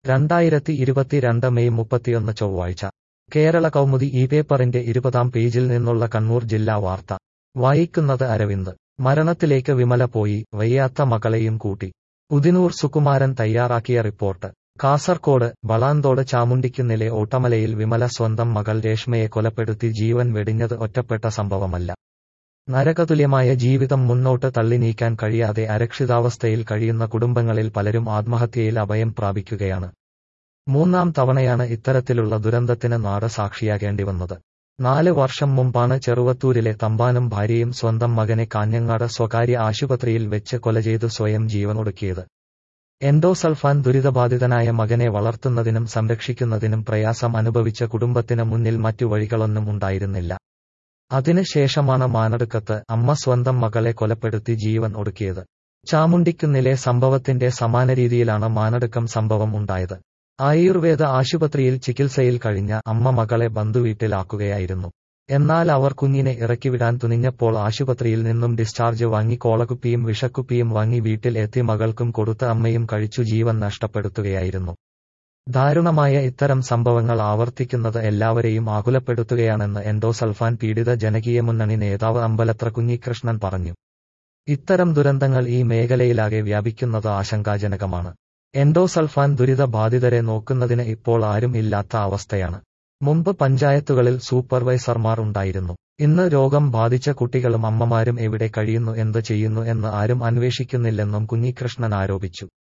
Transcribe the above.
രണ്ടായിരത്തി ഇരുപത്തിരണ്ട് മെയ് മുപ്പത്തിയൊന്ന് ചൊവ്വാഴ്ച കേരള കൗമുദി ഈ പേപ്പറിന്റെ ഇരുപതാം പേജിൽ നിന്നുള്ള കണ്ണൂർ ജില്ലാ വാർത്ത വായിക്കുന്നത് അരവിന്ദ് മരണത്തിലേക്ക് വിമല പോയി വയ്യാത്ത മകളെയും കൂട്ടി ഉദിനൂർ സുകുമാരൻ തയ്യാറാക്കിയ റിപ്പോർട്ട് കാസർകോട് വളാന്തോട് ചാമുണ്ടിക്കുന്നിലെ ഓട്ടമലയിൽ വിമല സ്വന്തം മകൾ രേഷ്മയെ കൊലപ്പെടുത്തി ജീവൻ വെടിഞ്ഞത് ഒറ്റപ്പെട്ട സംഭവമല്ല നരകതുല്യമായ ജീവിതം മുന്നോട്ട് തള്ളി നീക്കാൻ കഴിയാതെ അരക്ഷിതാവസ്ഥയിൽ കഴിയുന്ന കുടുംബങ്ങളിൽ പലരും ആത്മഹത്യയിൽ അഭയം പ്രാപിക്കുകയാണ് മൂന്നാം തവണയാണ് ഇത്തരത്തിലുള്ള ദുരന്തത്തിന് നാട് സാക്ഷിയാകേണ്ടി വന്നത് നാല് വർഷം മുമ്പാണ് ചെറുവത്തൂരിലെ തമ്പാനും ഭാര്യയും സ്വന്തം മകനെ കാഞ്ഞങ്ങാട് സ്വകാര്യ ആശുപത്രിയിൽ വെച്ച് കൊല ചെയ്ത് സ്വയം ജീവനൊടുക്കിയത് എൻഡോസൾഫാൻ ദുരിതബാധിതനായ മകനെ വളർത്തുന്നതിനും സംരക്ഷിക്കുന്നതിനും പ്രയാസം അനുഭവിച്ച കുടുംബത്തിന് മുന്നിൽ മറ്റു വഴികളൊന്നും ഉണ്ടായിരുന്നില്ല അതിനുശേഷമാണ് മാനടുക്കത്ത് അമ്മ സ്വന്തം മകളെ കൊലപ്പെടുത്തി ജീവൻ ഒടുക്കിയത് ചാമുണ്ടിക്കുന്നിലെ സംഭവത്തിന്റെ സമാന രീതിയിലാണ് മാനടുക്കം സംഭവം ഉണ്ടായത് ആയുർവേദ ആശുപത്രിയിൽ ചികിത്സയിൽ കഴിഞ്ഞ അമ്മ മകളെ ബന്ധുവീട്ടിലാക്കുകയായിരുന്നു എന്നാൽ അവർ കുഞ്ഞിനെ ഇറക്കിവിടാൻ തുനിഞ്ഞപ്പോൾ ആശുപത്രിയിൽ നിന്നും ഡിസ്ചാർജ് വാങ്ങി കോളകുപ്പിയും വിഷക്കുപ്പിയും വാങ്ങി വീട്ടിൽ എത്തി മകൾക്കും കൊടുത്ത അമ്മയും കഴിച്ചു ജീവൻ നഷ്ടപ്പെടുത്തുകയായിരുന്നു ദാരുണമായ ഇത്തരം സംഭവങ്ങൾ ആവർത്തിക്കുന്നത് എല്ലാവരെയും ആകുലപ്പെടുത്തുകയാണെന്ന് എൻഡോസൾഫാൻ പീഡിത ജനകീയ മുന്നണി നേതാവ് അമ്പലത്ര കുഞ്ഞികൃഷ്ണൻ പറഞ്ഞു ഇത്തരം ദുരന്തങ്ങൾ ഈ മേഖലയിലാകെ വ്യാപിക്കുന്നത് ആശങ്കാജനകമാണ് എൻഡോസൾഫാൻ ദുരിത ബാധിതരെ നോക്കുന്നതിന് ഇപ്പോൾ ആരും ഇല്ലാത്ത അവസ്ഥയാണ് മുമ്പ് പഞ്ചായത്തുകളിൽ സൂപ്പർവൈസർമാർ ഉണ്ടായിരുന്നു ഇന്ന് രോഗം ബാധിച്ച കുട്ടികളും അമ്മമാരും എവിടെ കഴിയുന്നു എന്ത് ചെയ്യുന്നു എന്ന് ആരും അന്വേഷിക്കുന്നില്ലെന്നും കുഞ്ഞികൃഷ്ണൻ ആരോപിച്ചു